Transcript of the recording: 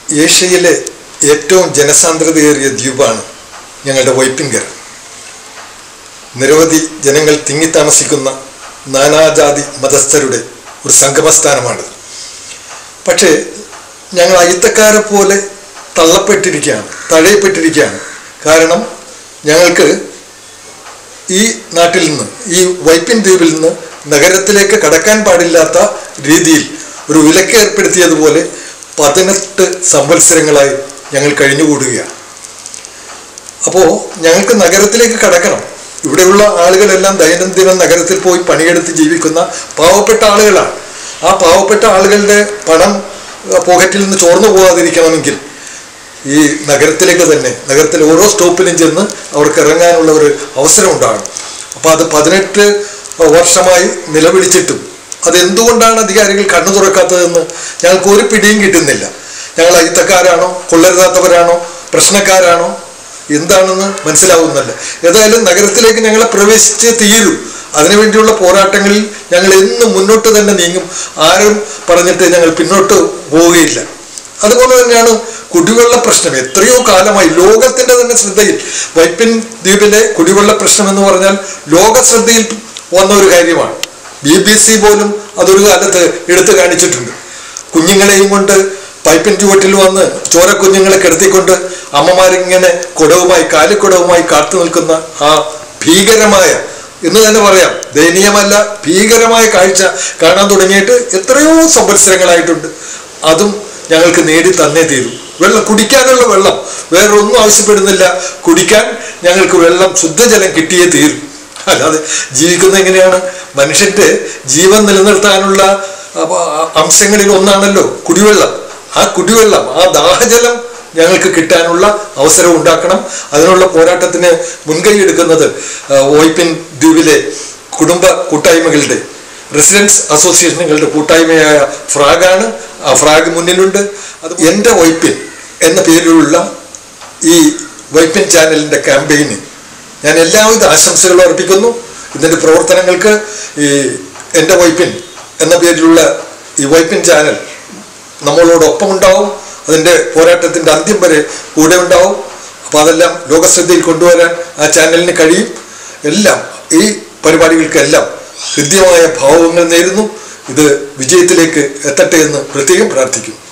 ഏഷ്യയിലെ ഏറ്റവും ജനസാന്ദ്രതയേറിയ ദ്വീപാണ് ഞങ്ങളുടെ വൈപ്പിൻകര നിരവധി ജനങ്ങൾ തിങ്ങിത്താമസിക്കുന്ന നാനാജാതി മതസ്ഥരുടെ ഒരു സംഗമസ്ഥാനമാണ് പക്ഷേ ഞങ്ങൾ അയിത്തക്കാരെ പോലെ തള്ളപ്പെട്ടിരിക്കുകയാണ് തഴയപ്പെട്ടിരിക്കുകയാണ് കാരണം ഞങ്ങൾക്ക് ഈ നാട്ടിൽ നിന്ന് ഈ വൈപ്പിൻ ദ്വീപിൽ നിന്ന് നഗരത്തിലേക്ക് കടക്കാൻ പാടില്ലാത്ത രീതിയിൽ ഒരു വിലക്ക് ഏർപ്പെടുത്തിയതുപോലെ പതിനെട്ട് സംവത്സരങ്ങളായി ഞങ്ങൾ കഴിഞ്ഞുകൂടുകയാണ് അപ്പോൾ ഞങ്ങൾക്ക് നഗരത്തിലേക്ക് കടക്കണം ഇവിടെയുള്ള ആളുകളെല്ലാം ദൈനംദിനം നഗരത്തിൽ പോയി പണിയെടുത്ത് ജീവിക്കുന്ന പാവപ്പെട്ട ആളുകളാണ് ആ പാവപ്പെട്ട ആളുകളുടെ പണം അഹ് പോക്കറ്റിൽ നിന്ന് ചോർന്നു പോകാതിരിക്കണമെങ്കിൽ ഈ നഗരത്തിലേക്ക് തന്നെ നഗരത്തിലെ ഓരോ സ്റ്റോപ്പിലും ചെന്ന് അവർക്ക് ഇറങ്ങാനുള്ള ഒരു അവസരം ഉണ്ടാകണം അപ്പോൾ അത് പതിനെട്ട് വർഷമായി നിലവിളിച്ചിട്ടും അതെന്തുകൊണ്ടാണ് അധികാരികൾ കണ്ണു തുറക്കാത്തതെന്ന് ഞങ്ങൾക്ക് ഒരു പിടിയും കിട്ടുന്നില്ല ഞങ്ങൾ അയിത്തക്കാരാണോ കൊള്ളരുതാത്തവരാണോ പ്രശ്നക്കാരാണോ എന്താണെന്ന് മനസ്സിലാവുന്നില്ല ഏതായാലും നഗരത്തിലേക്ക് ഞങ്ങളെ പ്രവേശിച്ച് തീരും അതിനുവേണ്ടിയുള്ള പോരാട്ടങ്ങളിൽ ഞങ്ങൾ എന്നും മുന്നോട്ട് തന്നെ നീങ്ങും ആരും പറഞ്ഞിട്ട് ഞങ്ങൾ പിന്നോട്ട് പോവുകയില്ല അതുപോലെ തന്നെയാണ് കുടിവെള്ള പ്രശ്നം എത്രയോ കാലമായി ലോകത്തിന്റെ തന്നെ ശ്രദ്ധയിൽ വൈപ്പിൻ ദ്വീപിലെ കുടിവെള്ള പ്രശ്നം എന്ന് പറഞ്ഞാൽ ലോക ശ്രദ്ധയിൽ വന്ന ഒരു കാര്യമാണ് ബി ബി സി പോലും അതൊരു കാലത്ത് എടുത്തു കാണിച്ചിട്ടുണ്ട് കുഞ്ഞുങ്ങളെയും കൊണ്ട് പൈപ്പിൻ ചുവട്ടിൽ വന്ന് ചോര കുഞ്ഞുങ്ങളെ കിടത്തിക്കൊണ്ട് അമ്മമാരിങ്ങനെ കുടവുമായി കാലിക്കുടവുമായി കാത്തു നിൽക്കുന്ന ആ ഭീകരമായ എന്ന് തന്നെ പറയാം ദയനീയമല്ല ഭീകരമായ കാഴ്ച കാണാൻ തുടങ്ങിയിട്ട് എത്രയോ സംവത്സരങ്ങളായിട്ടുണ്ട് അതും ഞങ്ങൾക്ക് നേടി തന്നേ തീരൂ വെള്ളം കുടിക്കാനുള്ള വെള്ളം വേറൊന്നും ആവശ്യപ്പെടുന്നില്ല കുടിക്കാൻ ഞങ്ങൾക്ക് വെള്ളം ശുദ്ധജലം കിട്ടിയേ തീരും അല്ലാതെ ജീവിക്കുന്നത് എങ്ങനെയാണ് മനുഷ്യന്റെ ജീവൻ നിലനിർത്താനുള്ള അപ്പ- അംശങ്ങളിൽ ഒന്നാണല്ലോ കുടിവെള്ളം ആ കുടിവെള്ളം ആ ദാഹജലം ഞങ്ങൾക്ക് കിട്ടാനുള്ള അവസരം ഉണ്ടാക്കണം അതിനുള്ള പോരാട്ടത്തിന് മുൻകൈ എടുക്കുന്നത് ആ, വൈപ്പിൻ ദ്വീപിലെ കുടുംബ കൂട്ടായ്മകളുടെ റെസിഡൻസ് അസോസിയേഷനുകളുടെ കൂട്ടായ്മയായ ഫ്രാഗാണ് ആ ഫ്രാഗ് മുന്നിലുണ്ട് അത് എൻ്റെ വൈപ്പിൻ എന്ന പേരിലുള്ള ഈ വൈപ്പിൻ ചാനലിൻ്റെ ക്യാമ്പയിന് ഞാൻ എല്ലാവിധ ആശംസകളും അർപ്പിക്കുന്നു ഇതിൻ്റെ പ്രവർത്തനങ്ങൾക്ക് ഈ എൻ്റെ വൈപ്പിൻ എന്ന പേരിലുള്ള ഈ വൈപ്പിൻ ചാനൽ നമ്മളോടൊപ്പം ഉണ്ടാവും അതിൻ്റെ പോരാട്ടത്തിൻ്റെ അന്ത്യം വരെ കൂടെ ഉണ്ടാവും അപ്പോൾ അതെല്ലാം ലോകശ്രദ്ധയിൽ കൊണ്ടുവരാൻ ആ ചാനലിന് കഴിയും എല്ലാം ഈ പരിപാടികൾക്കെല്ലാം ഹൃദ്യമായ ഭാവങ്ങൾ നേരുന്നു ഇത് വിജയത്തിലേക്ക് എത്തട്ടെ എന്ന് പ്രത്യേകം പ്രാർത്ഥിക്കുന്നു